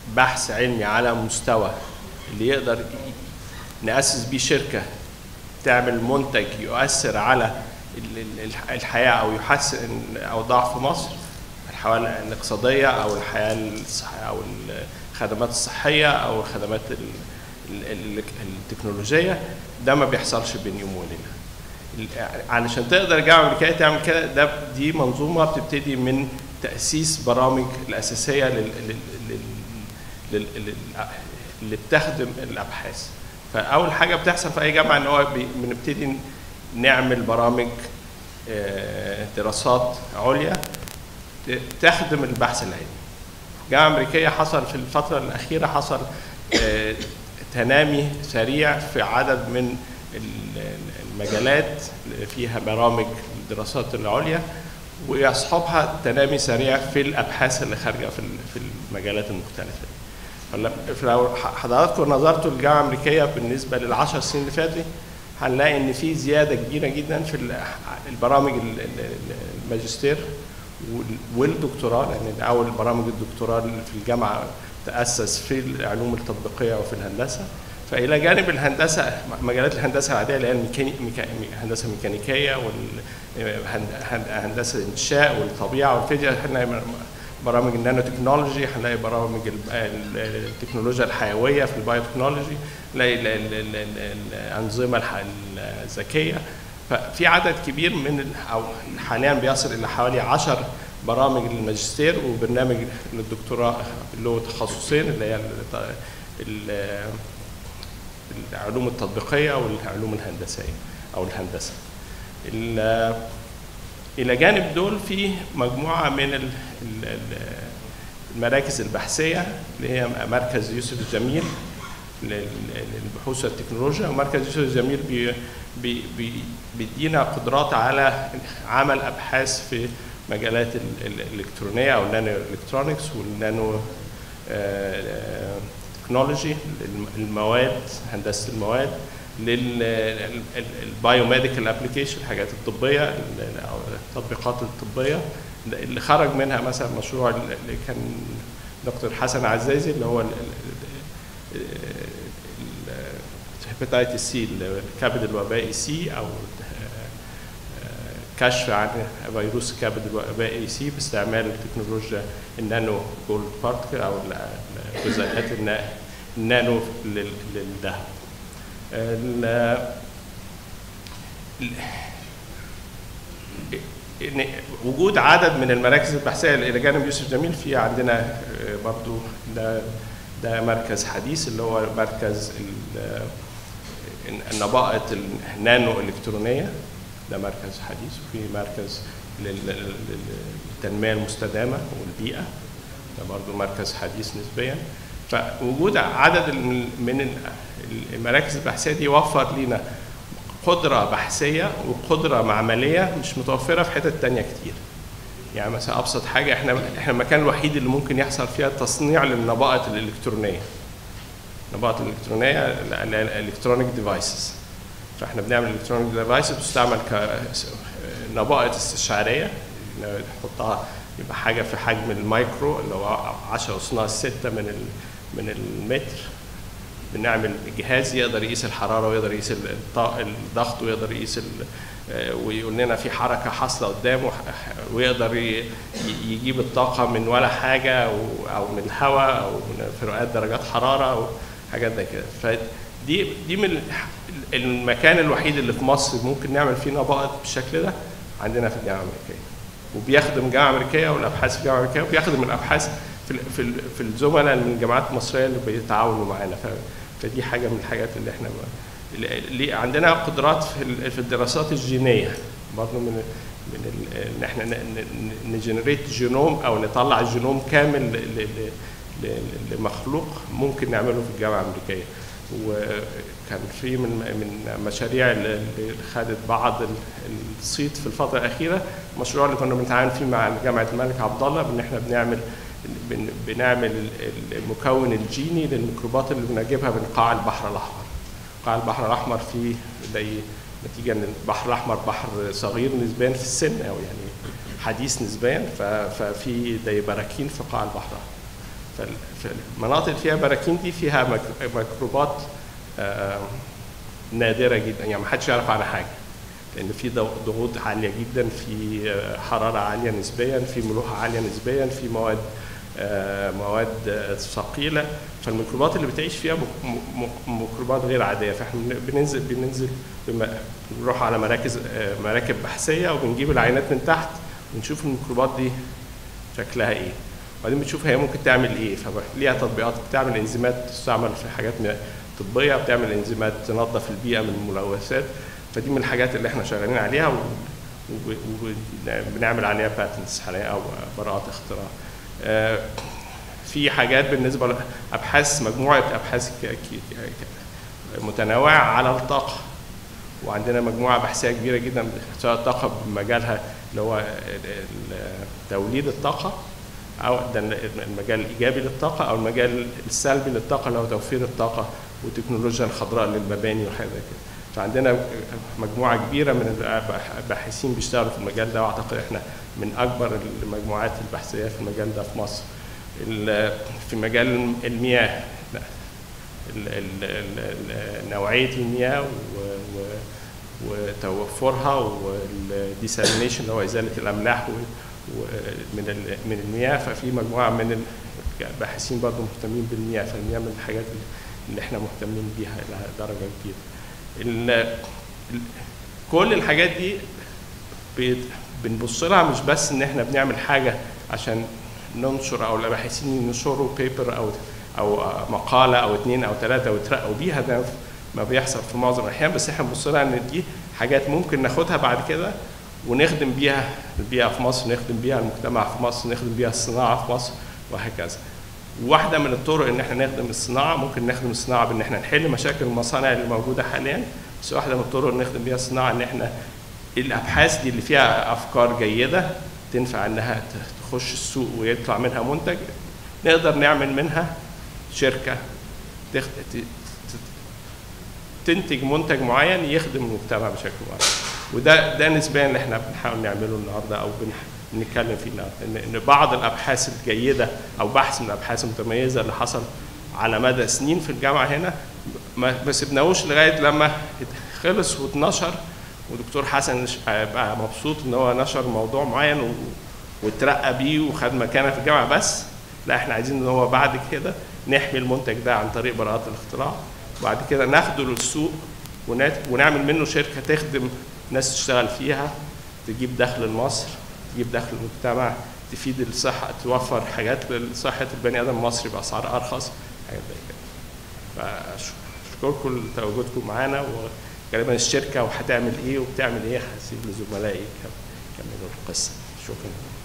بحث علمي على مستوى اللي يقدر ي- نأسس بيه شركة تعمل منتج يؤثر على ال- ال- الحياة أو يحسن أوضاع في مصر الحياة الاقتصادية أو الحياة الصحية أو الخدمات الصحية أو الخدمات ال- ال- ال- التكنولوجية ده ما بيحصلش بين يوم وليلة ال- علشان تقدر الجامعة الأمريكية تعمل كده ده دي منظومة بتبتدي من تأسيس برامج الأساسية لل, لل, لل, لل, لل اللي بتخدم الأبحاث فأول حاجة بتحصل في أي جامعة إن هو بي- بنبتدي نعمل برامج آه، دراسات عليا ت- تخدم البحث العلمي. الجامعة الأمريكية حصل في الفترة الأخيرة حصل آه، تنامي سريع في عدد من ال- المجالات اللي فيها برامج الدراسات العليا ويصحبها تنامي سريع في الأبحاث اللي خارجة في ال- في المجالات المختلفة. فلما- فلو حضراتكم نظرتوا للجامعة الأمريكية بالنسبة للعشر سنين اللي فاتت هنلاقي إن في زيادة كبيرة جدا في ال- البرامج ال- ال- الماجستير وال- والدكتوراه لان اول برامج الدكتوراه اللي في الجامعه تاسس في العلوم التطبيقيه وفي الهندسه فالى جانب الهندسه مجالات الهندسه العاديه اللي هي الميكاني ميكا- الهندسه الميكانيكيه والهندسه الانشاء والطبيعه والفيزياء هنلاقي برامج النانو تكنولوجي هنلاقي برامج ال- ال- التكنولوجيا الحيويه في البايو تكنولوجي نلاقي ال- ال- ال- ال- الانظمه الح- الذكيه ففي عدد كبير من ال- او حاليا بيصل الى حوالي 10 برامج للماجستير وبرنامج للدكتوراه له تخصصين اللي هي ال- ال- العلوم التطبيقيه والعلوم الهندسيه او الهندسه. ال- الى جانب دول في مجموعه من ال- ال- ال- المراكز البحثيه اللي هي مركز يوسف الجميل لل- للبحوث والتكنولوجيا ومركز يوسف الجميل بي بي بي بيدينا قدرات على عمل ابحاث في مجالات ال- ال- الالكترونيه او النانو الكترونكس والنانو آه، آه، تكنولوجي المواد هندسه المواد للبايوميديكال ابلكيشن الحاجات الطبيه ال- او التطبيقات الطبيه اللي خرج منها مثلا مشروع اللي كان دكتور حسن عزازي اللي هو ال- ال- ال- الهيباتيتس سي الكبد الوبائي سي او كشف عن فيروس الكبد الوبائي سي باستعمال تكنولوجيا النانو جولد بارتكل او ال- جزيئات النا- النانو لل- للذهب. ال- ال- إن وجود عدد من المراكز البحثيه الى جانب يوسف جميل في عندنا آه، برضو ده ده مركز حديث اللي هو مركز ال- النبائط النانو الكترونيه ده مركز حديث وفي مركز لل- لل- للتنميه المستدامه والبيئه ده برضو مركز حديث نسبيا فوجود عدد الم- من ال- المراكز البحثيه دي وفر لنا قدرة بحثية وقدرة معملية مش متوفرة في حتت تانية كتير. يعني مثلا أبسط حاجة احنا احنا المكان الوحيد اللي ممكن يحصل فيها تصنيع للنبائط الإلكترونية. النبائط الإلكترونية الإلكترونيك ديفايسز. فاحنا بنعمل الإلكترونيك ديفايسز بتستعمل كنبائط استشعارية نحطها يبقى حاجة في حجم المايكرو اللي هو 10 أس ناقص 6 من ال من المتر بنعمل جهاز يقدر يقيس الحراره ويقدر يقيس الط- الضغط ويقدر يقيس ال- آه، ويقول لنا في حركه حاصله قدامه ح- ويقدر ي- ي- يجيب الطاقه من ولا حاجه او أو من الهواء او من فروقات درجات حراره او حاجات زي كده فدي دي من الح- المكان الوحيد اللي في مصر ممكن نعمل فيه نبائط بالشكل ده عندنا في الجامعه الامريكيه وبيخدم الجامعه الامريكيه والابحاث في الجامعه الامريكيه وبيخدم الابحاث في ال- في ال- في الزملاء من الجامعات المصريه اللي بيتعاونوا معانا ف- فدي حاجه من الحاجات اللي احنا ب- اللي عندنا قدرات في ال- في الدراسات الجينيه برضه من من ال- ان احنا ن- ن- نجنريت جينوم او نطلع الجينوم كامل ل- ل- ل- لمخلوق ممكن نعمله في الجامعه الامريكيه وكان في من من مشاريع اللي خدت بعض ال- الصيت في الفتره الاخيره المشروع اللي كنا بنتعاون فيه مع جامعه الملك عبد الله ان احنا بنعمل بن- بنعمل ال- المكون الجيني للميكروبات اللي بنجيبها من قاع البحر الاحمر. قاع البحر الاحمر فيه زي نتيجه ان البحر الاحمر بحر صغير نسبيا في السن او يعني حديث نسبيا ف- ففي زي براكين في قاع البحر الأحمر. فالمناطق اللي فيها براكين دي فيها ميك- ميكروبات آه، نادره جدا يعني ما حدش يعرف عنها حاجه لان في ضغ- ضغوط عاليه جدا في آه، حراره عاليه نسبيا في ملوحه عاليه نسبيا في مواد آه، مواد آه، ثقيله فالميكروبات اللي بتعيش فيها مك- م- م- ميكروبات غير عاديه فاحنا بن- بننزل بننزل بم- بنروح على مراكز آه، مراكب بحثيه وبنجيب العينات من تحت ونشوف الميكروبات دي شكلها ايه وبعدين بتشوف هي ممكن تعمل ايه فليها تطبيقات بتعمل انزيمات تستعمل في حاجات م- طبيه بتعمل انزيمات تنظف البيئه من الملوثات فدي من الحاجات اللي احنا شغالين عليها وبنعمل عليها باتنتس حاليا او براءات اختراع آه، في حاجات بالنسبه لابحاث مجموعه ابحاث ك- ك- ك- متنوعه على الطاقه وعندنا مجموعه بحثيه كبيره جدا سواء الطاقه بمجالها اللي هو ال- ال- توليد الطاقه او ده المجال الايجابي للطاقه او المجال السلبي للطاقه اللي هو توفير الطاقه والتكنولوجيا الخضراء للمباني وحاجات زي كده فعندنا مجموعه كبيره من الباحثين بيشتغلوا في المجال ده واعتقد احنا من اكبر المجموعات البحثيه في المجال ده في مصر ال- في مجال المياه لا، ال- ال- ال- ال- نوعيه المياه و- و- وتوفرها والديسالينيشن اللي هو ازاله الاملاح و- و- من ال- من المياه ففي مجموعه من الباحثين برضه مهتمين بالمياه فالمياه من الحاجات اللي احنا مهتمين بيها الى درجه كبيره. ال- ال- كل الحاجات دي بيت- بنبص لها مش بس ان احنا بنعمل حاجه عشان ننشر او الباحثين ينشروا بيبر او او مقاله او اثنين او ثلاثه ويترقوا بيها ده ما بيحصل في معظم الاحيان بس احنا بنبص لها ان دي حاجات ممكن ناخدها بعد كده ونخدم بيها البيئه في مصر نخدم بيها المجتمع في مصر نخدم بيها الصناعه في مصر وهكذا واحده من الطرق ان احنا نخدم الصناعه ممكن نخدم الصناعه بان احنا نحل مشاكل المصانع اللي موجوده حاليا بس واحده من الطرق اللي نخدم بيها الصناعه ان احنا الابحاث دي اللي فيها افكار جيده تنفع انها تخش السوق ويطلع منها منتج نقدر نعمل منها شركه تخ... ت... ت... تنتج منتج معين يخدم المجتمع بشكل معين وده ده نسبيا اللي احنا بنحاول نعمله النهارده او بنح... بنتكلم فيه النهارده ان ان بعض الابحاث الجيده او بحث من الابحاث المتميزه اللي حصل على مدى سنين في الجامعه هنا ما ما سبناهوش لغايه لما خلص واتنشر ودكتور حسن ش- بقى مبسوط ان هو نشر موضوع معين و... واترقى بيه وخد مكانه في الجامعه بس لا احنا عايزين ان هو بعد كده نحمي المنتج ده عن طريق براءات الاختراع وبعد كده ناخده للسوق ونات- ونعمل منه شركه تخدم ناس تشتغل فيها تجيب دخل لمصر تجيب دخل للمجتمع تفيد الصحه توفر حاجات لصحه البني ادم المصري باسعار ارخص حاجات زي كده فاشكركم لتواجدكم معانا وغالبا الشركه وهتعمل ايه وبتعمل ايه هسيب لزملائي يكملوا القصه شكرا